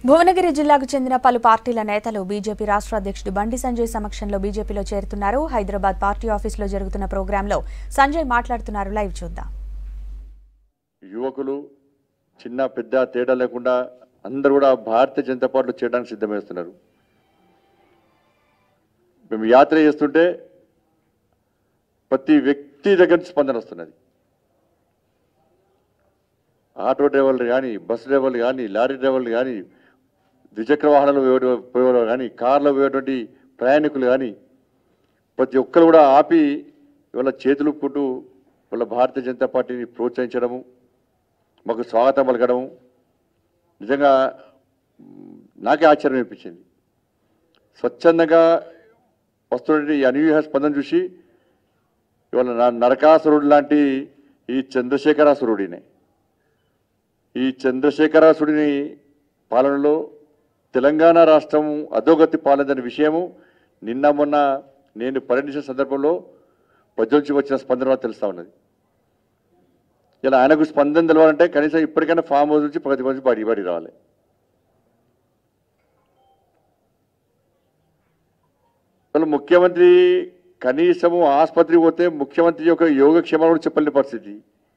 భువనగిరి జిల్లాకు చెందిన పలు పార్టీల నేతలు బీజేపీ రాష్ట్ర అధ్యక్షుడు బండి సంజయ్ సమక్షంలో బీజేపీలో చేరుతున్నారు హైదరాబాద్ పార్టీ ఆఫీసులో జరుగుతున్న ప్రోగ్రాంలో సంజయ్ మాట్లాడుతున్నారు లైవ్ చూద్దాం యువకులు చిన్న పెద్ద తేడా లేకుండా అందరూ కూడా భారతీయ జనతా పార్టీలో చేయడానికి సిద్ధమేస్తున్నారు మేము యాత్ర చేస్తుంటే ప్రతి వ్యక్తి దగ్గర నుంచి స్పందన వస్తున్నది ఆటో డ్రైవర్లు కానీ బస్సు డ్రైవర్లు కానీ లారీ డ్రైవర్లు కానీ ద్విచక్ర వాహనాలు పోయే- పోయేవాళ్ళు కానీ కార్లో పోయేటువంటి ప్రయాణికులు కానీ ప్రతి ఒక్కరు కూడా ఆపి ఇవాళ చేతులు పుట్టు వాళ్ళ భారతీయ జనతా పార్టీని ప్రోత్సహించడము మాకు స్వాగతం పలకడం నిజంగా మ్, నాకే ఆశ్చర్యం అనిపించింది స్వచ్ఛందంగా వస్తున్న ఈ అనూహ్య స్పందన చూసి ఇవాళ నా- నరకాసురుడు లాంటి ఈ చంద్రశేఖరాసురుడినే ఈ చంద్రశేఖరాసుడిని పాలనలో తెలంగాణ రాష్ట్రం అధోగతి పాలన విషయము నిన్న మొన్న నేను పర్యటించిన సందర్భంలో ప్రజల నుంచి వచ్చిన స్పందన వల్ల తెలుస్తా ఉన్నది ఇలా ఆయనకు స్పందన తెలవాలంటే కనీసం ఇప్పటికైనా ఫామ్ హౌస్ నుంచి ప్రతి మంది బడి బడి రావాలి అసలు ముఖ్యమంత్రి కనీసము ఆసుపత్రికి పోతే ముఖ్యమంత్రి యొక్క యోగక్షేమాలు కూడా చెప్పలేని పరిస్థితి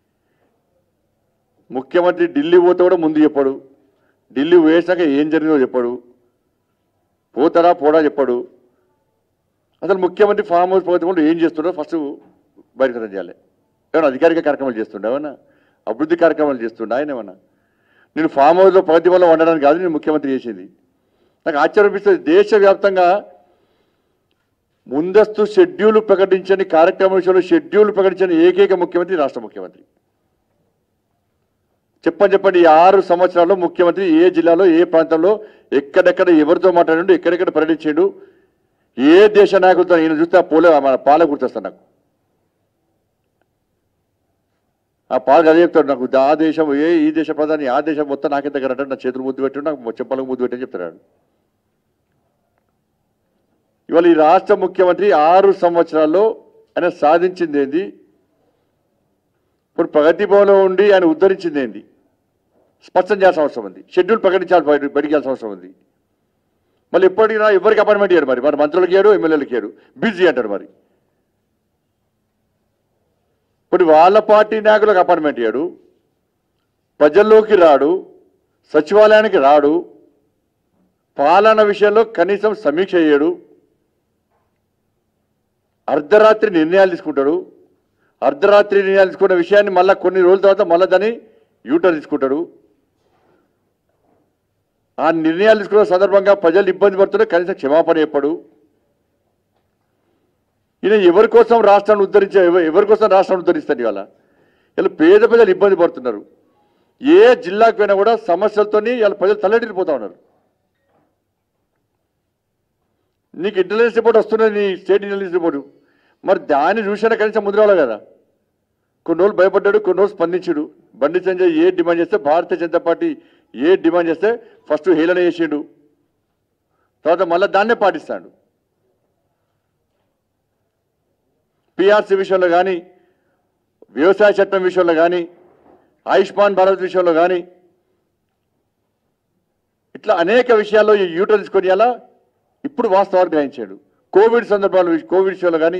ముఖ్యమంత్రి ఢిల్లీ పోతే కూడా ముందు చెప్పాడు ఢిల్లీ వేసాక ఏం జరిగిందో చెప్పాడు పోతాడా పోడా చెప్పాడు అసలు ముఖ్యమంత్రి ఫామ్ హౌస్ పోతే కూడా ఏం చేస్తున్నాడో ఫస్ట్ బహిర్గతం చేయాలి ఏమన్నా అధికారిక కార్యక్రమాలు చేస్తుండే ఏమన్నా అభివృద్ధి కార్యక్రమాలు చేస్తుండే ఆయన ఏమన్నా నేను ఫామ్ హౌస్లో ప్రగతి వల్ల వండడానికి కాదు నేను ముఖ్యమంత్రి చేసింది నాకు ఆశ్చర్యం అనిపిస్తుంది దేశవ్యాప్తంగా ముందస్తు షెడ్యూల్ ప్రకటించని కార్యక్రమం విషయంలో షెడ్యూల్ ప్రకటించని ఏకైక ముఖ్యమంత్రి రాష్ట్ర ముఖ్యమంత్రి చెప్పండి చెప్పండి ఈ ఆరు సంవత్సరాల్లో ముఖ్యమంత్రి ఏ జిల్లాలో ఏ ప్రాంతంలో ఎక్కడెక్కడ ఎవరితో మాట్లాడిండు ఎక్కడెక్కడ పర్యటించాడు ఏ దేశ నాయకులతో ఈయన చూస్తే ఆ పోలే మన పాల గుర్తొస్తాను నాకు ఆ పాలకు అదే చెప్తాడు నాకు ఆ దేశం ఏ ఈ దేశ ప్రధాని ఆ దేశం మొత్తం నాకే దగ్గర అంటే నా చేతులు ముద్దు పెట్టి నాకు చెప్పలకు ముద్దు పెట్టి అని చెప్తాడు ఇవాళ ఈ రాష్ట్ర ముఖ్యమంత్రి ఆరు సంవత్సరాల్లో ఆయన సాధించింది ఏంది ఇప్పుడు ప్రగతి భవన్లో ఉండి ఆయన ఉద్ధరించింది ఏంది స్పష్టం చేయాల్సిన అవసరం ఉంది షెడ్యూల్ ప్రకటించాలి బయట బయటికి వెళ్ళాల్సిన అవసరం ఉంది మళ్ళీ ఎప్పటికైనా ఎవరికి అపాయింట్మెంట్ ఇయ్యారు మరి మరి మంత్రులకి ఇయ్యారు ఎమ్మెల్యేలకి ఇయ్యారు బిజీ అంటారు మరి ఇప్పుడు వాళ్ళ పార్టీ నాయకులకు అపాయింట్మెంట్ ఇయ్యాడు ప్రజల్లోకి రాడు సచివాలయానికి రాడు పాలన విషయంలో కనీసం సమీక్ష చేయడు అర్ధరాత్రి నిర్ణయాలు తీసుకుంటాడు అర్ధరాత్రి నిర్ణయాలు తీసుకున్న విషయాన్ని మళ్ళీ కొన్ని రోజుల తర్వాత మళ్ళీ దాన్ని యూటర్న్ తీసుకుంటాడు ఆ నిర్ణయాలు తీసుకున్న సందర్భంగా ప్రజలు ఇబ్బంది పడుతుంటే కనీసం క్షమాపణ చెప్పడు ఈయన ఎవరి కోసం రాష్ట్రాన్ని ఉద్ధరించే ఎవ- ఎవరి కోసం రాష్ట్రాన్ని ఉద్ధరిస్తాడు ఇవాళ ఇలా పేద ప్రజలు ఇబ్బంది పడుతున్నారు ఏ జిల్లాకు పోయినా కూడా సమస్యలతోని ఇలా ప్రజలు తల్లడిల్లిపోతా ఉన్నారు నీకు ఇంటెలిజెన్స్ రిపోర్ట్ వస్తున్నది నీ స్టేట్ ఇంటెలిజెన్స్ రిపోర్టు మరి దాన్ని చూసినా కనీసం ముందు రావాలి కదా కొన్ని రోజులు భయపడ్డాడు కొన్ని రోజులు స్పందించాడు బండి సంజయ్ ఏ డిమాండ్ చేస్తే భారతీయ జనతా పార్టీ ఏ డిమాండ్ చేస్తే ఫస్ట్ హేళన చేసిండు తర్వాత మళ్ళీ దాన్నే పాటిస్తాడు పిఆర్సీ విషయంలో కానీ వ్యవసాయ చట్టం విషయంలో కానీ ఆయుష్మాన్ భారత్ విషయంలో కానీ ఇట్లా అనేక విషయాల్లో ఈ యూటర్ తీసుకొని అలా ఇప్పుడు వాస్తవాలు గ్రహించాడు కోవిడ్ సందర్భాలు కోవిడ్ విషయంలో కానీ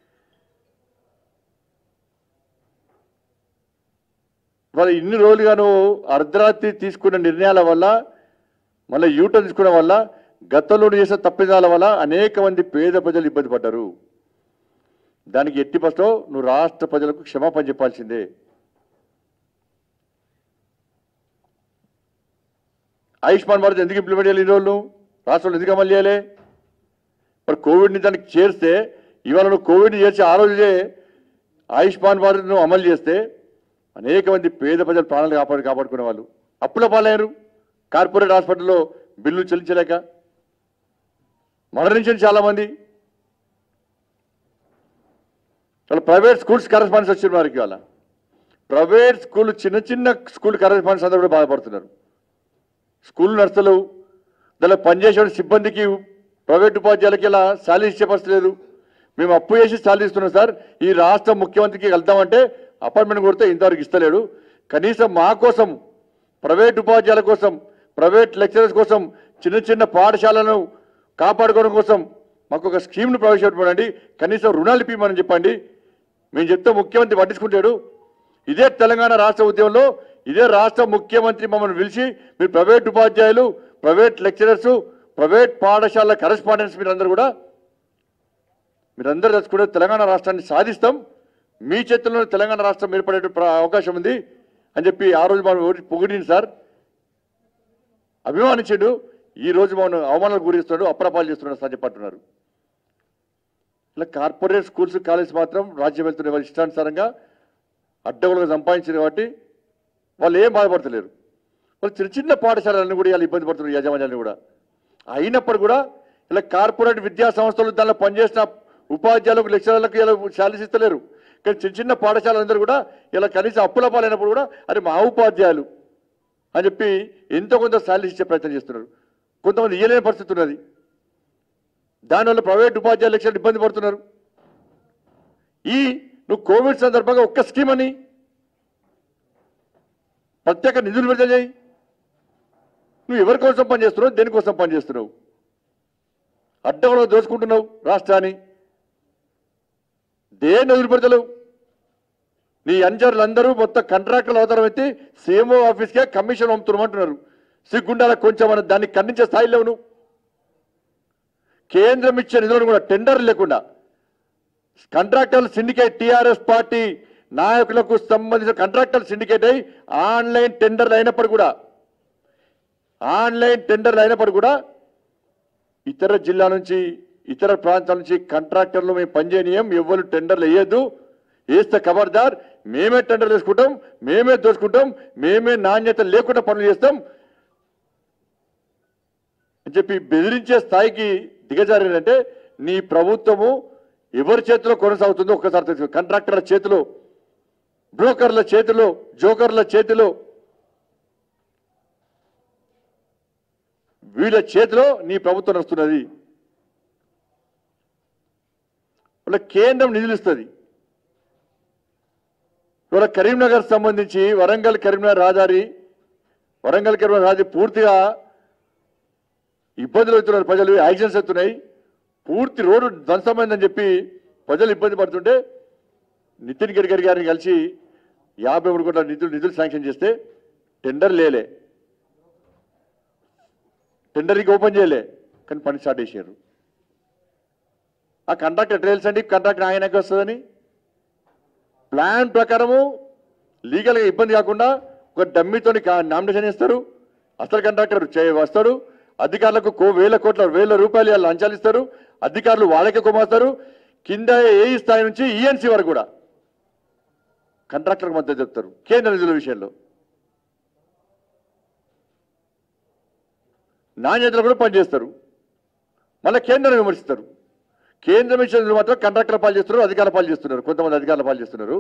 మరి ఇన్ని రోజులుగా నువ్వు అర్ధరాత్రి తీసుకున్న నిర్ణయాల వల్ల మళ్ళీ యూటర్న్ తీసుకోవడం వల్ల గతంలో నువ్వు చేసిన తప్పిదాల వల్ల అనేక మంది పేద ప్రజలు ఇబ్బంది పడ్డారు దానికి ఎట్టి పస్తో నువ్వు రాష్ట్ర ప్రజలకు క్షమాపణ చెప్పాల్సిందే ఆయుష్మాన్ భారత్ ఎందుకు ఇంప్లిమెంట్ చేయాలి ఈ రోజులు రాష్ట్రంలో ఎందుకు అమలు చేయాలి మరి కోవిడ్ని దానికి చేస్తే ఇవాళ నువ్వు కోవిడ్ని చేసి ఆ రోజే ఆయుష్మాన్ భారత్ను అమలు చేస్తే అనేక మంది పేద ప్రజలు ప్రాణాలు కాపాడు కాపాడుకునే వాళ్ళు అప్పుల పాలయ్యారు కార్పొరేట్ హాస్పిటల్లో బిల్లు చెల్లించలేక మరణించిన చాలామంది వాళ్ళ ప్రైవేట్ స్కూల్స్ కరెస్పాండెన్స్ వచ్చిన వారికి వాళ్ళ ప్రైవేట్ స్కూల్ చిన్న చిన్న స్కూల్ కరెస్పాండెన్స్ అందరూ కూడా బాధపడుతున్నారు స్కూల్ నడుస్తలేవు దానిలో పనిచేసే సిబ్బందికి ప్రైవేట్ ఉపాధ్యాయులకి ఇలా శాలరీ ఇచ్చే పరిస్థితి లేదు మేము అప్పు చేసి శాలరీ ఇస్తున్నాం సార్ ఈ రాష్ట్ర ముఖ్యమంత్రికి వెళ్తామంటే అపాయింట్మెంట్ కొడితే ఇంతవరకు ఇస్తలేడు కనీసం మా కోసం ప్రైవేట్ ఉపాధ్యాయుల కోసం ప్రైవేట్ లెక్చరర్స్ కోసం చిన్న చిన్న పాఠశాలను కాపాడుకోవడం కోసం మాకు ఒక స్కీమ్ను ప్రవేశపెట్టండి కనీసం రుణాలు ఇప్పిమని చెప్పండి మేము చెప్తే ముఖ్యమంత్రి పట్టించుకుంటాడు ఇదే తెలంగాణ రాష్ట్ర ఉద్యమంలో ఇదే రాష్ట్ర ముఖ్యమంత్రి మమ్మల్ని పిలిచి మీరు ప్రైవేట్ ఉపాధ్యాయులు ప్రైవేట్ లెక్చరర్స్ ప్రైవేట్ పాఠశాల కరెస్పాండెంట్స్ మీరందరూ కూడా మీరందరూ తెచ్చుకుంటే తెలంగాణ రాష్ట్రాన్ని సాధిస్తాం మీ చేతుల్లోనే తెలంగాణ రాష్ట్రం ఏర్పడే ప్ర- అవకాశం ఉంది అని చెప్పి ఆ రోజు మనం ఓటి పొగిడింది సార్ అభిమానించాడు ఈ రోజు మనం అవమానాలు గురిస్తున్నాడు అప్రపాలు చేస్తున్నాడు సార్ చెప్పంటున్నారు ఇలా కార్పొరేట్ స్కూల్స్ కాలేజ్ మాత్రం రాజ్యం వెళ్తున్న వాళ్ళ ఇష్టానుసారంగా అడ్డగోలుగా సంపాదించింది కాబట్టి వాళ్ళు ఏం బాధపడతలేరు వాళ్ళు చిన్న చిన్న పాఠశాలలన్నీ కూడా ఇలా ఇబ్బంది పడుతున్నారు యాజమాన్యాన్ని కూడా అయినప్పుడు కూడా ఇలా కార్పొరేట్ విద్యా సంస్థలు దానిలో పనిచేసిన ఉపాధ్యాయులకు లెక్చరర్లకు ఇలా శాలరీస్ ఇస్తలేరు కానీ చిన్న చిన్న పాఠశాలందరూ కూడా ఇలా కనీసం అప్పుల పాలైనప్పుడు కూడా అరే మా ఉపాధ్యాయులు అని చెప్పి ఎంతో కొంత శాలరీస్ ఇచ్చే ప్రయత్నం చేస్తున్నారు కొంతమంది ఇయ్యలేని పరిస్థితి ఉన్నది దానివల్ల ప్రైవేట్ ఉపాధ్యాయులు లెక్చర్లు ఇబ్బంది పడుతున్నారు ఈ నువ్వు కోవిడ్ సందర్భంగా ఒక్క స్కీమ్ అని ప్రత్యేక నిధులు విడుదల చేయి నువ్వు ఎవరి కోసం పనిచేస్తున్నావు దేనికోసం పనిచేస్తున్నావు అడ్డగలో దోచుకుంటున్నావు రాష్ట్రాన్ని దేని నిధులు పెడతలేవు నీ అంచర్లందరూ మొత్తం కాంట్రాక్టర్లు అవసరం ఎత్తి సీఎంఓ ఆఫీస్కే కమిషన్ పంపుతున్నామంటున్నారు సిగ్గుండాల కొంచెం మన దాన్ని ఖండించే స్థాయిలో నువ్వు కేంద్రం ఇచ్చే నిధులను కూడా టెండర్ లేకుండా కాంట్రాక్టర్ల సిండికేట్ టీఆర్ఎస్ పార్టీ నాయకులకు సంబంధించిన కాంట్రాక్టర్ సిండికేట్ అయి ఆన్లైన్ టెండర్లు అయినప్పుడు కూడా ఆన్లైన్ టెండర్లు అయినప్పుడు కూడా ఇతర జిల్లా నుంచి ఇతర ప్రాంతాల నుంచి కాంట్రాక్టర్లు మేము పనిచేయనీయం ఎవరు టెండర్లు వేయద్దు వేస్తే ఖబర్దార్ మేమే టెండర్లు వేసుకుంటాం మేమే దోచుకుంటాం మేమే నాణ్యత లేకుండా పనులు చేస్తాం అని చెప్పి బెదిరించే స్థాయికి దిగజారిందంటే నీ ప్రభుత్వము ఎవరి చేతిలో కొనసాగుతుందో ఒక్కసారి తెలుసు కాంట్రాక్టర్ల చేతిలో బ్రోకర్ల చేతిలో జోకర్ల చేతిలో వీళ్ళ చేతిలో నీ ప్రభుత్వం వస్తున్నది వాళ్ళ కేంద్రం నిధులు ఇస్తుంది ఇవాళ కరీంనగర్ సంబంధించి వరంగల్ కరీంనగర్ రహదారి వరంగల్ కరీంనగర్ రహదారి పూర్తిగా ఇబ్బందులు అవుతున్నారు ప్రజలు యాక్సిడెంట్స్ అవుతున్నాయి పూర్తి రోడ్డు ధ్వంసమైందని చెప్పి ప్రజలు ఇబ్బంది పడుతుంటే నితిన్ గడ్కరీ గారిని కలిసి యాభై మూడు కోట్ల నిధులు నిధులు శాంక్షన్ చేస్తే టెండర్ లేలే టెండర్కి ఓపెన్ చేయలే కానీ పని స్టార్ట్ చేశారు ఆ కాంట్రాక్ట్ ఎట్లా తెలుసండి కాంట్రాక్ట్ ఆయనకి వస్తుందని ప్లాన్ ప్రకారము లీగల్గా ఇబ్బంది కాకుండా ఒక డమ్మితోని నామినేషన్ ఇస్తారు అసలు కాంట్రాక్టర్ చే- వస్తాడు అధికారులకు కో వేల కోట్ల వేల రూపాయలు వాళ్ళు లంచాలు ఇస్తారు అధికారులు వాళ్ళకే కొమ్మేస్తారు కింద ఏ స్థాయి నుంచి ఈఎన్సీ వరకు కూడా కాంట్రాక్టర్కి మద్దతు చెప్తారు కేంద్ర నిధుల విషయంలో నాణ్యతలు కూడా పనిచేస్తారు మళ్ళీ కేంద్రం విమర్శిస్తారు కేంద్రం ఇచ్చిన నిధులు మాత్రం కాంట్రాక్టర్ పాలు చేస్తున్నారు అధికారుల పాలు చేస్తున్నారు కొంతమంది అధికారుల పాలు చేస్తున్నారు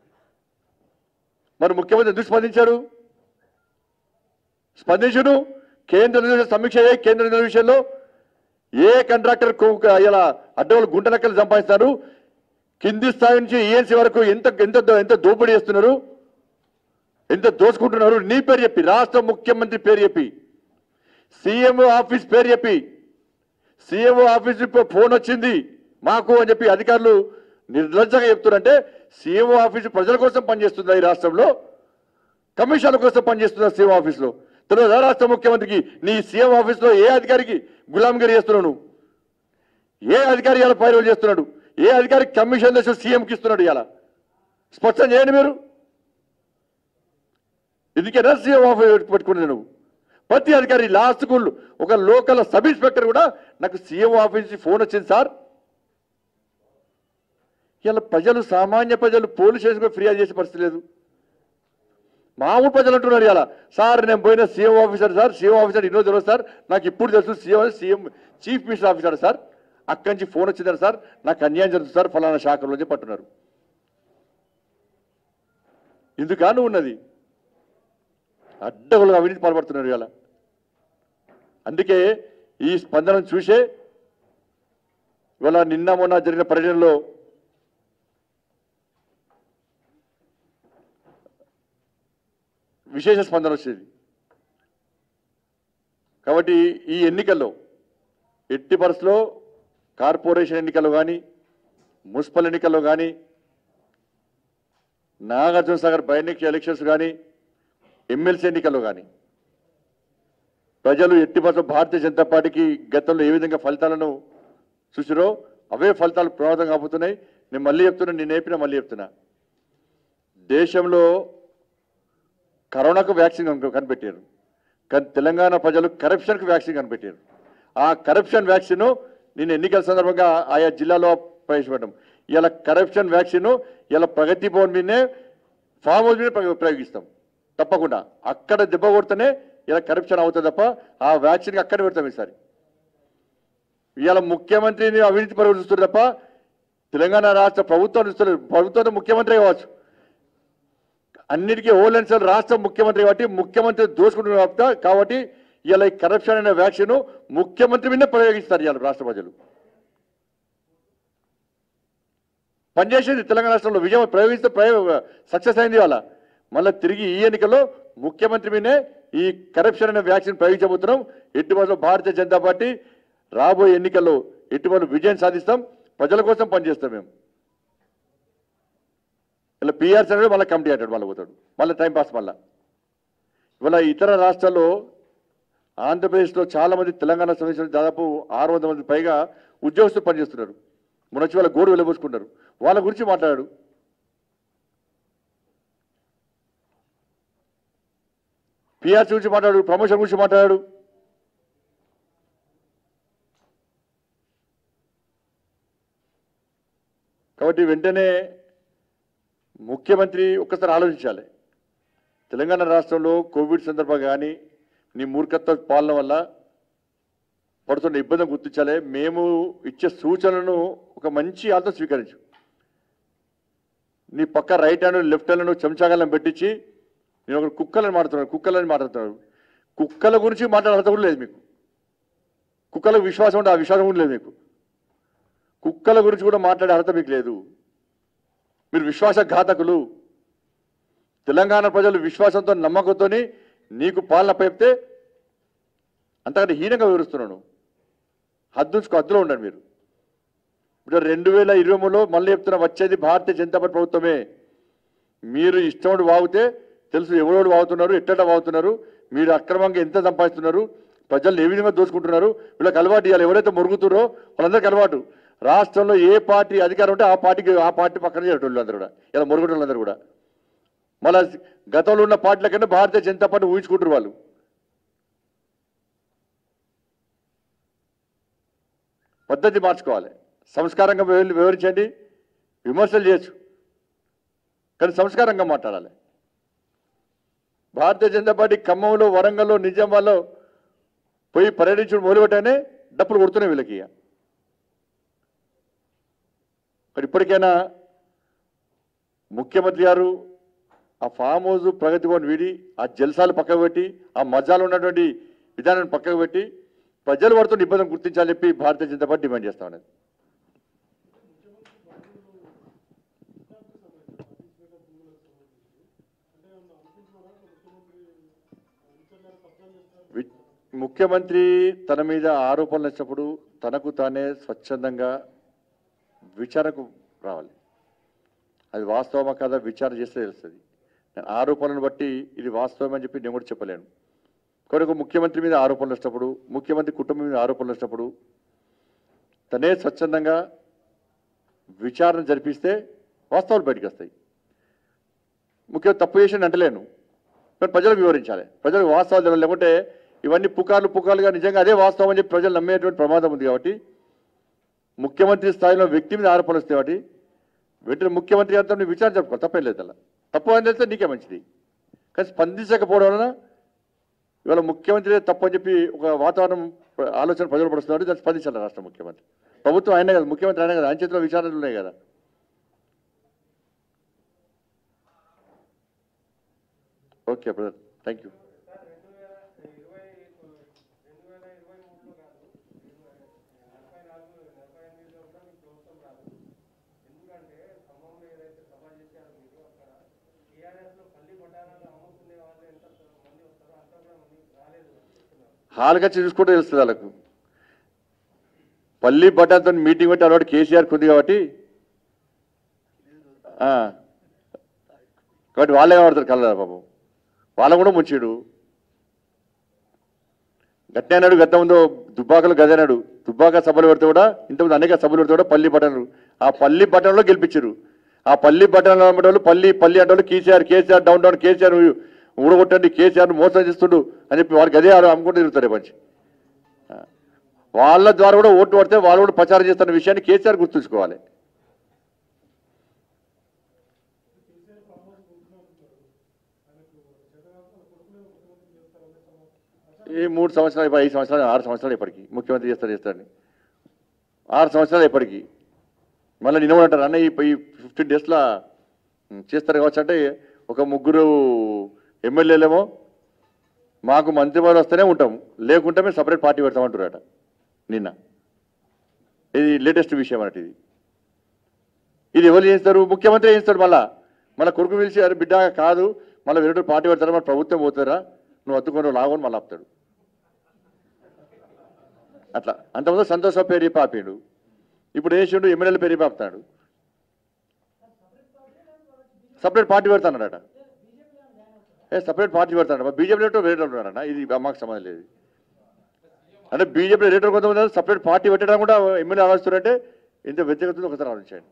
మరి ముఖ్యమంత్రి ఎందుకు స్పందించారు స్పందించును కేంద్ర నిధుల సమీక్ష అయ్యాయి కేంద్ర నిధుల విషయంలో ఏ కాంట్రాక్టర్ ఇలా అడ్డవాళ్ళు గుంట లెక్కలు సంపాదిస్తారు కింది స్థాయి నుంచి ఈఎన్సీ వరకు ఎంత ఎంత దో- ఎంత దోపిడీ చేస్తున్నారు ఎంత దోచుకుంటున్నారు నీ పేరు చెప్పి రాష్ట్ర ముఖ్యమంత్రి పేరు చెప్పి సీఎంఓ ఆఫీస్ పేరు చెప్పి సీఎంఓ ఆఫీస్ ఇప్పుడు ఫోన్ వచ్చింది మాకు అని చెప్పి అధికారులు నిర్లజ్జంగా చెప్తున్నారంటే సీఎంఓ ఆఫీస్ ప్రజల కోసం పనిచేస్తుందా ఈ రాష్ట్రంలో కమిషన్ల కోసం పనిచేస్తుందా సీఎం ఆఫీస్లో తెలియదా రాష్ట్ర ముఖ్యమంత్రికి నీ సీఎం ఆఫీస్లో ఏ అధికారికి గులాంగిరి చేస్తున్నావు నువ్వు ఏ అధికారి ఇలా పైరవులు చేస్తున్నాడు ఏ అధికారి కమిషన్ చేసి సీఎంకి ఇస్తున్నాడు ఇలా స్పష్టం చేయండి మీరు ఎందుకైనా సీఎం ఆఫీస్ పెట్టుకున్నాను నువ్వు ప్రతి అధికారి లాస్ట్ స్కూల్ ఒక లోకల్ సబ్ ఇన్స్పెక్టర్ కూడా నాకు సీఎం ఆఫీస్ నుంచి ఫోన్ వచ్చింది సార్ ఇలా ప్రజలు సామాన్య ప్రజలు పోలీస్ స్టేషన్ కూడా ఫిర్యాదు చేసే పరిస్థితి లేదు మామూలు ప్రజలు అంటున్నారు ఇలా సార్ నేను పోయిన CM officer sir CM officer ఇన్నో తెలియదు సార్ నాకు ఇప్పుడు తెలుసు CM CM chief minister officer sir అక్కడి నుంచి ఫోన్ వచ్చిందని సార్ నాకు అన్యాయం జరుగుతుంది సార్ ఫలానా శాఖలో అని చెప్పి అంటున్నారు ఇందుకాను ఉన్నది అడ్డగోలుగా అవినీతి పాల్పడుతున్నారు ఇలా అందుకే ఈ స్పందనను చూసే ఇవాళ నిన్న మొన్న జరిగిన పర్యటనలో విశేష స్పందన వచ్చేది కాబట్టి ఈ ఎన్నికల్లో ఎట్టి పరిస్థితుల్లో కార్పొరేషన్ ఎన్నికల్లో కానీ మున్సిపల్ ఎన్నికల్లో కానీ నాగార్జున సాగర్ బై ఎలక్షన్స్ కానీ ఎమ్మెల్సీ ఎన్నికల్లో కానీ ప్రజలు ఎట్టి పరిస్థితుల్లో భారతీయ జనతా పార్టీకి గతంలో ఏ విధంగా ఫలితాలను చూసిరో అవే ఫలితాలు ప్రమాదం కాబోతున్నాయి నేను మళ్ళీ చెప్తున్నా నేను నేర్పిన మళ్ళీ చెప్తున్నా దేశంలో కరోనాకు వ్యాక్సిన్ కనుక- కనిపెట్టారు కానీ తెలంగాణ ప్రజలు కరప్షన్కి వ్యాక్సిన్ కనిపెట్టారు ఆ కరప్షన్ వ్యాక్సిన్ నేను ఎన్నికల సందర్భంగా ఆయా జిల్లాలో ప్రవేశపెట్టాం ఇలా కరప్షన్ వ్యాక్సిన్ ఇలా ప్రగతి భవన్ మీదనే ఫామ్ హౌస్ మీద ప్రయోగ- ప్రయోగిస్తాం తప్పకుండా అక్కడ దెబ్బ కొడితేనే ఇలా కరప్షన్ అవుతుంది తప్ప ఆ వ్యాక్సిన్కి అక్కడ పెడతాం ఈసారి ఇవాళ ముఖ్యమంత్రిని అవినీతి పరువు చూస్తారు తప్ప తెలంగాణ రాష్ట్ర ప్రభుత్వం చూస్తారు ప్రభుత్వం ముఖ్యమంత్రి కావచ్చు అన్నిటికీ ఓలెన్సల్ రాష్ట్ర ముఖ్యమంత్రి కాబట్టి ముఖ్యమంత్రి దోచుకుంటున్నారు కాబట్టి కాబట్టి ఇలా ఈ కరప్షన్ అనే వ్యాక్సిన్ ముఖ్యమంత్రి మీదే ప్రయోగిస్తారు ఇవాళ రాష్ట్ర ప్రజలు పనిచేసేది తెలంగాణ రాష్ట్రంలో విజయం ప్రయోగిస్తే ప్రయోగ సక్సెస్ అయింది వాళ్ళ మళ్ళీ తిరిగి ఈ ఎన్నికల్లో ముఖ్యమంత్రి మీదే ఈ కరప్షన్ అనే వ్యాక్సిన్ ప్రయోగించబోతున్నాం ఎట్టుబడిలో భారతీయ జనతా పార్టీ రాబోయే ఎన్నికల్లో ఎట్టుబడి విజయం సాధిస్తాం ప్రజల కోసం పనిచేస్తాం మేము ఇలా పీఆర్సీ అనేది మళ్ళీ కమిటీ అంటాడు మళ్ళీ పోతాడు మళ్ళీ టైం పాస్ మళ్ళీ ఇవాళ ఇతర రాష్ట్రాల్లో ఆంధ్రప్రదేశ్లో చాలా మంది తెలంగాణ సంబంధించిన దాదాపు ఆరు వందల మంది పైగా ఉద్యోగస్తులు పనిచేస్తున్నారు మొన్న వచ్చి వాళ్ళ గోడు వెళ్ళబోసుకుంటారు వాళ్ళ గురించి మాట్లాడాడు పిఆర్సీ గురించి మాట్లాడు ప్రమోషన్ గురించి మాట్లాడాడు కాబట్టి వెంటనే ముఖ్యమంత్రి ఒక్కసారి ఆలోచించాలి తెలంగాణ రాష్ట్రంలో కోవిడ్ సందర్భంగా కానీ నీ మూర్ఖత్వ పాలన వల్ల పడుతున్న ఇబ్బందిని గుర్తించాలి మేము ఇచ్చే సూచనలను ఒక మంచి ఆలోచన స్వీకరించు నీ పక్క రైట్ హ్యాండ్ లెఫ్ట్ హ్యాండ్ చెంచాగాలను పెట్టించి నేను ఒక కుక్కలని మాట్లాడుతున్నాను కుక్కలని మాట్లాడుతున్నాను కుక్కల గురించి మాట్లాడే అర్హత కూడా లేదు మీకు కుక్కలకు విశ్వాసం ఉంటే ఆ విశ్వాసం కూడా లేదు మీకు కుక్కల గురించి కూడా మాట్లాడే అర్హత మీకు లేదు మీరు విశ్వాసఘాతకులు తెలంగాణ ప్రజలు విశ్వాసంతో నమ్మకంతో నీకు పాలన పెడితే అంతకంటే హీనంగా వివరిస్తున్నాను హద్దుంచుకో హద్దులో ఉండండి మీరు ఇప్పుడు రెండు వేల ఇరవై మూడులో మళ్ళీ చెప్తున్నా వచ్చేది భారతీయ జనతా పార్టీ ప్రభుత్వమే మీరు ఇష్టం వాగితే తెలుసు ఎవరోడు వాగుతున్నారు ఎట్టట వాగుతున్నారు మీరు అక్రమంగా ఎంత సంపాదిస్తున్నారు ప్రజలు ఏ విధంగా దోచుకుంటున్నారు వీళ్ళకి అలవాటు ఇవ్వాలి ఎవరైతే మురుగుతున్నారో వాళ్ళందరికీ అలవాటు రాష్ట్రంలో ఏ పార్టీ అధికారం ఉంటే ఆ పార్టీకి ఆ పార్టీ పక్కన చేరేటోళ్ళు అందరూ కూడా ఇలా మురుగుటోళ్ళందరూ కూడా మళ్ళా గతంలో ఉన్న పార్టీల కన్నా భారతీయ జనతా పార్టీ ఊహించుకుంటారు వాళ్ళు పద్ధతి మార్చుకోవాలి సంస్కారంగా వివ- వివరించండి విమర్శలు చేయొచ్చు కానీ సంస్కారంగా మాట్లాడాలి భారతీయ జనతా పార్టీ ఖమ్మంలో వరంగల్లో నిజామాబాద్లో పోయి పర్యటించడం మొదలుపెట్టానే డప్పులు కొడుతున్నాయి వీళ్ళకి ఇక. మరి ఇప్పటికైనా ముఖ్యమంత్రి గారు ఆ ఫామ్ హౌస్ ప్రగతి భవన్ వీడి ఆ జల్సాలు పక్కకు పెట్టి ఆ మజాలు ఉన్నటువంటి విధానాన్ని పక్కకు పెట్టి ప్రజలు పడుతున్న ఇబ్బందిని గుర్తించాలని చెప్పి భారతీయ జనతా పార్టీ డిమాండ్ చేస్తా ఉన్నది వి- ముఖ్యమంత్రి తన మీద ఆరోపణలు వచ్చినప్పుడు తనకు తానే స్వచ్ఛందంగా విచారణకు రావాలి అది వాస్తవమా కాదా విచారణ చేస్తే తెలుస్తుంది నేను ఆరోపణలను బట్టి ఇది వాస్తవం అని చెప్పి నేను కూడా చెప్పలేను కనుక ముఖ్యమంత్రి మీద ఆరోపణలు వచ్చినప్పుడు ముఖ్యమంత్రి కుటుంబం మీద ఆరోపణలు వచ్చినప్పుడు తనే స్వచ్ఛందంగా విచారణ జరిపిస్తే వాస్తవాలు బయటకు వస్తాయి ముఖ్య తప్పు చేసి అంటలేను కానీ ప్రజలకు వివరించాలి ప్రజలకు వాస్తవాలు తెలియాలి లేకుంటే ఇవన్నీ పుకార్లు పుకార్లుగా నిజంగా అదే వాస్తవం అని చెప్పి ప్రజలు నమ్మేటువంటి ప్రమాదం ఉంది కాబట్టి ముఖ్యమంత్రి స్థాయిలో వ్యక్తి మీద ఆరోపణలు వస్తాయి కాబట్టి వెంటనే ముఖ్యమంత్రి గారితో నువ్వు విచారణ చెప్పుకో తప్పేం లేదు అలా తప్పు అని తెలిస్తే నీకే మంచిది కానీ స్పందించకపోవడం వలన ఇవాళ ముఖ్యమంత్రి తప్పు అని చెప్పి ఒక వాతావరణం ప్ర- ఆలోచన ప్రజలు పడుతున్నారు దాన్ని స్పందించాలి రాష్ట్ర ముఖ్యమంత్రి ప్రభుత్వం ఆయనే కదా ముఖ్యమంత్రి ఆయనే కదా ఆయన చేతిలో విచారణలు ఉన్నాయి కదా ఓకే బ్రదర్ థ్యాంక్ యూ హాల్కి వచ్చి చూసుకుంటే తెలుస్తుంది వాళ్ళకు పల్లి బట్టలతో మీటింగ్ పెట్టి అలవాటు కేసీఆర్ ఉంది కాబట్టి ఆ, కాబట్టి వాళ్ళే కనబడతారు కళ్ళ పాపం వాళ్ళ కూడా ముంచాడు గట్టే అన్నాడు గత ముందు దుబ్బాకలు గదే అన్నాడు దుబ్బాక సభలు పెడితే కూడా ఇంతకుముందు అనేక సభలు పెడితే కూడా పల్లి బటన్లు ఆ పల్లి బటన్లో గెలిపించారు ఆ పల్లి బటన్లు అన్నమాట వాళ్ళు పల్లి పల్లి అంటే వాళ్ళు కేసీఆర్ కేసీఆర్ డౌన్ డౌన్ కేసీఆర్ ఊడగొట్టండి కేసీఆర్ మోసం చేస్తుండు అని చెప్పి వారికి అదే వాళ్ళు అమ్ముకుంటూ తిరుగుతారు మంచి వాళ్ళ ద్వారా కూడా ఓటు పడితే వాళ్ళు కూడా ప్రచారం చేస్తున్న విషయాన్ని కేసీఆర్ గుర్తుంచుకోవాలి ఈ మూడు సంవత్సరాలు ఇప్పుడు ఐదు సంవత్సరాలు ఆరు సంవత్సరాలు ఇప్పటికి ముఖ్యమంత్రి చేస్తారు చేస్తారని ఆరు సంవత్సరాలు ఇప్పటికి మళ్ళీ నిన్న కూడా అంటారు అన్న ఈ ఈ ఫిఫ్టీన్ డేస్లో చేస్తారు కావచ్చు అంటే ఒక ముగ్గురు ఎమ్మెల్యేలేమో మాకు మంత్రిపదవి వస్తేనే ఉంటాం లేకుంటే మేము సపరేట్ పార్టీ పెడతామంటారట నిన్న ఇది లేటెస్ట్ విషయం అన్నట్టు ఇది ఇది ఎవరు చేస్తారు ముఖ్యమంత్రి చేస్తాడు మళ్ళా మళ్ళీ కొడుకు పిలిచి అరే బిడ్డ కాదు మళ్ళీ వేరే పార్టీ పెడతారా మన ప్రభుత్వం పోతారా నువ్వు అత్తుకొని లాగని మళ్ళీ ఆపుతాడు అట్లా అంతకుముందు సంతోష పేరు చెప్పి ఆపిండు ఇప్పుడు వేసిండు ఎమ్మెల్యేల పేరు చెప్పి ఆపుతాడు సపరేట్ పార్టీ పెడతాడట ఏ సపరేట్ పార్టీ పెడతాడు బీజేపీ రేటు వేరే ఉన్నాడన్న ఇది మాకు సంబంధం లేదు అంటే బీజేపీ రేటర్ కొంతమంది సపరేట్ పార్టీ పెట్టడం కూడా ఎమ్మెల్యే ఆలోచిస్తున్నారంటే ఇంత వ్యతిరేకత ఒకసారి ఆలోచించండి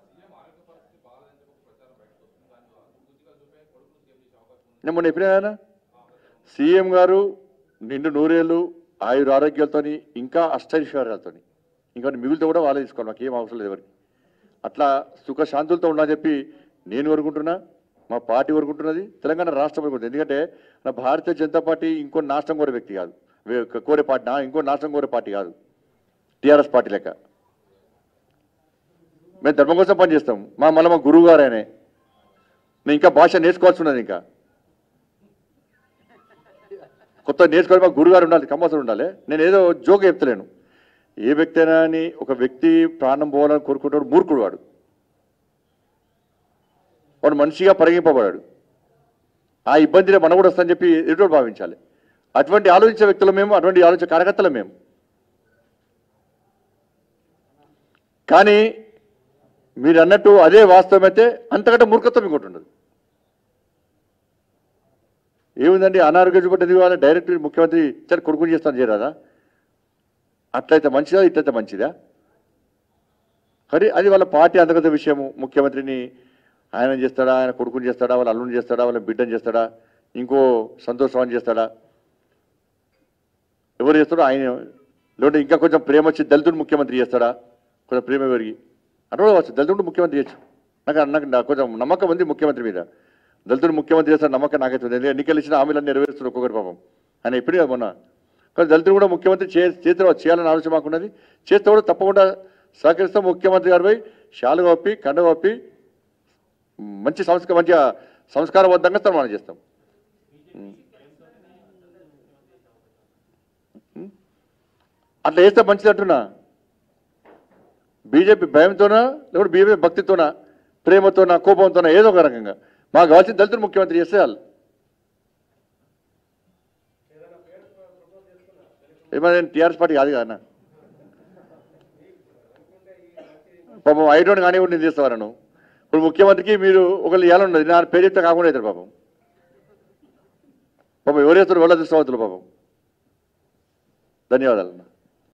నేను మొన్న ఎప్పుడైనా సీఎం గారు నిండు నూరేళ్ళు ఆయుర ఆరోగ్యాలతో ఇంకా అష్టైశ్వర్యాలతో ఇంకా మిగులుతో కూడా వాళ్ళే తీసుకోవాలి మాకు ఏం అవసరం లేదు ఎవరికి అట్లా సుఖ శాంతులతో ఉన్నా చెప్పి నేను వరుకుంటున్నా మా పార్టీ వరుకుంటున్నది తెలంగాణ రాష్ట్రం వరుకుంటుంది ఎందుకంటే నా భారతీయ జనతా పార్టీ ఇంకో నాశనం కోరే వ్యక్తి కాదు వే- కోరే పార్టీ నా ఇంకో నాశనం కోరే పార్టీ కాదు టీఆర్ఎస్ పార్టీ లెక్క మేము ధర్మం కోసం పనిచేస్తాం మా మళ్ళీ మా గురువు గారు ఆయనే నేను ఇంకా భాష నేర్చుకోవాల్సి ఉన్నది ఇంకా కొత్త నేర్చుకోవాలి మా గురుగారు ఉండాలి కంపల్సరీ ఉండాలి నేను ఏదో జోక్ చెప్తలేను ఏ వ్యక్తి అయినా అని ఒక వ్యక్తి ప్రాణం పోవాలని కోరుకుంటాడు మూర్ఖుడు వాడు వాడు మనిషిగా పరిగింపబడాడు ఆ ఇబ్బందిని మనం కూడా వస్తుందని చెప్పి ఎదుటి భావించాలి అటువంటి ఆలోచించే వ్యక్తులు మేము అటువంటి ఆలోచించే కార్యకర్తలు మేము కానీ మీరు అన్నట్టు అదే వాస్తవమైతే అంతకంటే మూర్ఖత్వం ఇంకోటి ఉండదు ఏముందండి అనారోగ్య చూపట్టి వాళ్ళ డైరెక్ట్ ముఖ్యమంత్రి సరే కొడుకుని చేస్తాను చేయరాదా అట్లయితే మంచిదా ఇట్లయితే మంచిదా కానీ అది వాళ్ళ పార్టీ అంతర్గత విషయము ముఖ్యమంత్రిని ఆయన చేస్తాడా ఆయన కొడుకుని చేస్తాడా వాళ్ళ అల్లుని చేస్తాడా వాళ్ళ బిడ్డని చేస్తాడా ఇంకో సంతోషం చేస్తాడా ఎవరు చేస్తాడో ఆయన లేదంటే ఇంకా కొంచెం ప్రేమ వచ్చి దళితుడు ముఖ్యమంత్రి చేస్తాడా కొంచెం ప్రేమ పెరిగి అటు కూడా వచ్చు దళితుడు ముఖ్యమంత్రి చేయొచ్చు నాకు నాకు నాకు కొంచెం నమ్మకం ఉంది ముఖ్యమంత్రి మీద దళితుడు ముఖ్యమంత్రి చేస్తాడు నమ్మకం నాకైతే ఉంది ఎందుకంటే ఎన్నికలు ఇచ్చిన హామీలను నెరవేరుస్తారు ఒక్కొక్కరి పాపం ఆయన ఎప్పుడు కదా మొన్న కానీ దళితుడు కూడా ముఖ్యమంత్రి చే చేతిలో చేయాలని ఆలోచన మాకున్నది చేస్తే కూడా తప్పకుండా సహకరిస్తాం ముఖ్యమంత్రి గారు పోయి శాలుగా ఒప్పి కండ ఒప్పి మంచి సంస్కార మంచిగా సంస్కారబద్ధంగా మనం చేస్తాం అట్లా చేస్తే మంచిది అంటున్నా బీజేపీ భయంతోనా లేకపోతే బీజేపీ భక్తితోనా ప్రేమతోనా కోపంతోనా ఏదో ఒక రకంగా మాకు కావాల్సిన దళితులు ముఖ్యమంత్రి చేస్తే వాళ్ళు ఏమైనా టీఆర్ఎస్ పార్టీ కాదు కదా పాపం ఐడోన్ కానీ కూడా నేను చేస్తాను ఇప్పుడు ముఖ్యమంత్రికి మీరు ఒకళ్ళు ఇవ్వాలని ఉన్నది నా పేరు చెప్తే కాకుండా అవుతారు పాపం పాపం ఎవరు చేస్తారు వాళ్ళ దృష్టి పాపం ధన్యవాదాలు అన్న